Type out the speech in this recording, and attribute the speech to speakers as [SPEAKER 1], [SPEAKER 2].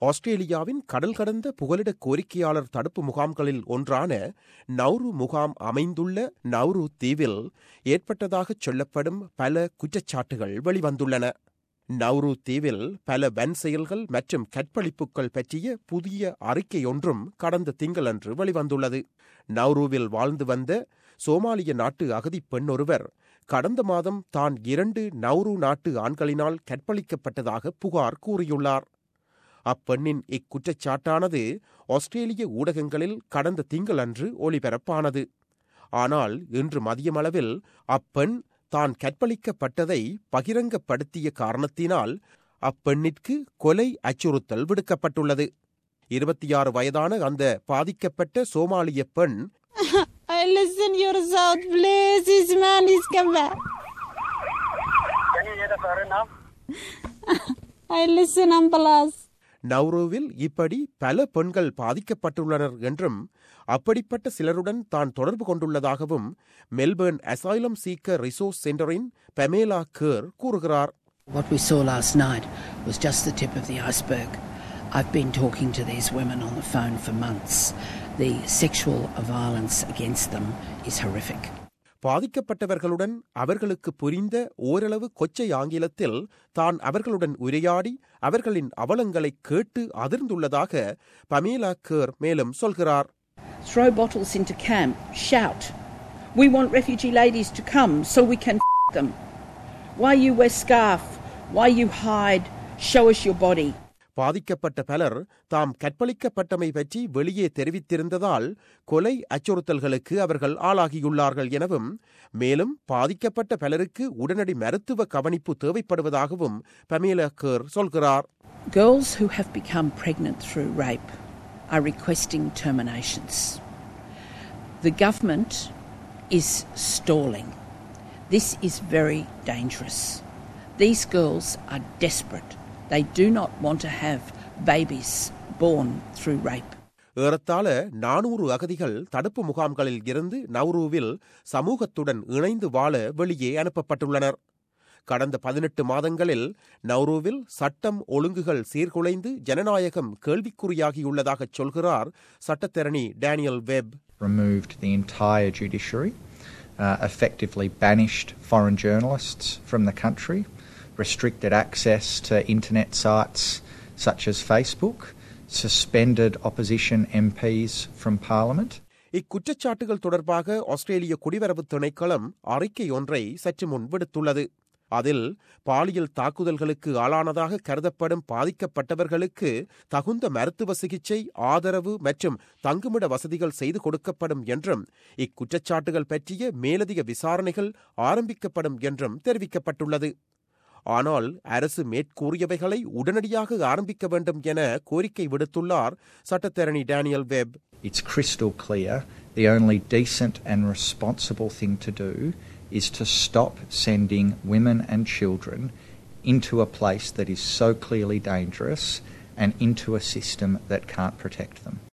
[SPEAKER 1] ஆஸ்திரேலியாவின் கடல் கடந்த புகலிட கோரிக்கையாளர் தடுப்பு முகாம்களில் ஒன்றான நௌரு முகாம் அமைந்துள்ள நௌரு தீவில் ஏற்பட்டதாகச் சொல்லப்படும் பல குற்றச்சாட்டுகள் வெளிவந்துள்ளன நௌரு தீவில் பல வன் செயல்கள் மற்றும் கற்பழிப்புகள் பற்றிய புதிய அறிக்கையொன்றும் கடந்த திங்களன்று வெளிவந்துள்ளது நௌருவில் வாழ்ந்து வந்த சோமாலிய நாட்டு அகதி பெண் ஒருவர் கடந்த மாதம் தான் இரண்டு நௌரு நாட்டு ஆண்களினால் கற்பழிக்கப்பட்டதாக புகார் கூறியுள்ளார் அப்பெண்ணின் இக்குற்றச்சாட்டானது ஆஸ்திரேலிய ஊடகங்களில் கடந்த திங்களன்று ஒளிபரப்பானது ஆனால் இன்று மதியமளவில் அப்பெண் தான் கற்பழிக்கப்பட்டதை பகிரங்கப்படுத்திய காரணத்தினால் அப்பெண்ணிற்கு கொலை அச்சுறுத்தல் விடுக்கப்பட்டுள்ளது இருபத்தி ஆறு வயதான அந்த பாதிக்கப்பட்ட சோமாலிய பெண்
[SPEAKER 2] I listen your sound, please. His man is come back.
[SPEAKER 3] Can you hear the siren now?
[SPEAKER 2] I listen ambulance.
[SPEAKER 1] நவ்ருவில் இப்படி பல பெண்கள் பாதிக்கப்பட்டுள்ளனர் என்றும் அப்படிப்பட்ட சிலருடன் தான் தொடர்பு கொண்டுள்ளதாகவும் மெல்பர்ன் அசைலம் சீக்கர் ரிசோர்ஸ் சென்டரின் பெமேலா கேர் கூறுகிறார்
[SPEAKER 4] What we saw last night was just the tip of the iceberg. I've been talking to these women on the phone for months. The sexual violence against them is horrific.
[SPEAKER 1] பாதிக்கப்பட்டவர்களுடன் அவர்களுக்கு புரிந்த ஓரளவு கொச்சை ஆங்கிலத்தில் தான் அவர்களுடன் உரையாடி அவர்களின் அவலங்களை கேட்டு அதிர்ந்துள்ளதாக பமேலா கேர் மேலும் சொல்கிறார்
[SPEAKER 5] throw bottles into camp, shout. We want refugee ladies to come so we can f- them. Why you wear scarf? Why you hide? Show us your body.
[SPEAKER 1] பாதிக்கப்பட்ட பலர் தாம் கற்பழிக்கப்பட்டமை பற்றி வெளியே தெரிவித்திருந்ததால் கொலை அச்சுறுத்தல்களுக்கு அவர்கள் ஆளாகியுள்ளார்கள் எனவும் மேலும் பாதிக்கப்பட்ட பலருக்கு உடனடி மருத்துவ கவனிப்பு தேவைப்படுவதாகவும் பமேலா கேர் சொல்கிறார்
[SPEAKER 4] Girls who have become pregnant through rape are requesting terminations. The government is stalling. This is very dangerous. These girls are desperate. They do not want to have babies born through rape.
[SPEAKER 1] ஏறத்தாழ நானூறு அகதிகள் தடுப்பு முகாம்களில் இருந்து நவ்ரூவில் சமூகத்துடன் இணைந்து வாழ வெளியே அனுப்பப்பட்டுள்ளனர் கடந்த பதினெட்டு மாதங்களில் நவ்ரூவில் சட்டம் ஒழுங்குகள் சீர்குலைந்து ஜனநாயகம் கேள்விக்குறியாகியுள்ளதாகச் சொல்கிறார் சட்டத்தரணி Daniel Webb
[SPEAKER 6] removed the entire judiciary, uh, effectively banished foreign journalists from the country, restricted access to internet sites such as Facebook, suspended opposition MPs from Parliament.
[SPEAKER 1] இக்குற்றச்சாட்டுகள் தொடர்பாக ஆஸ்திரேலிய குடிவரவு திணைக்களம் அறிக்கை ஒன்றை சற்று முன் விடுத்துள்ளது அதில் பாலியல் தாக்குதல்களுக்கு ஆளானதாக கருதப்படும் பாதிக்கப்பட்டவர்களுக்கு தகுந்த மருத்துவ சிகிச்சை ஆதரவு மற்றும் தங்குமிட வசதிகள் செய்து கொடுக்கப்படும் என்றும் இக்குற்றச்சாட்டுகள் பற்றிய மேலதிக விசாரணைகள் ஆரம்பிக்கப்படும் என்றும் தெரிவிக்கப்பட்டுள்ளது ஆனால் அரசு மேற்கூறியவைகளை உடனடியாக ஆரம்பிக்க வேண்டும் என கோரிக்கை விடுத்துள்ளார் சட்டத்தரணி Daniel Webb
[SPEAKER 6] It's crystal clear the only decent and responsible thing to do is to stop sending women and children into a place that is so clearly dangerous and into a system that can't protect them.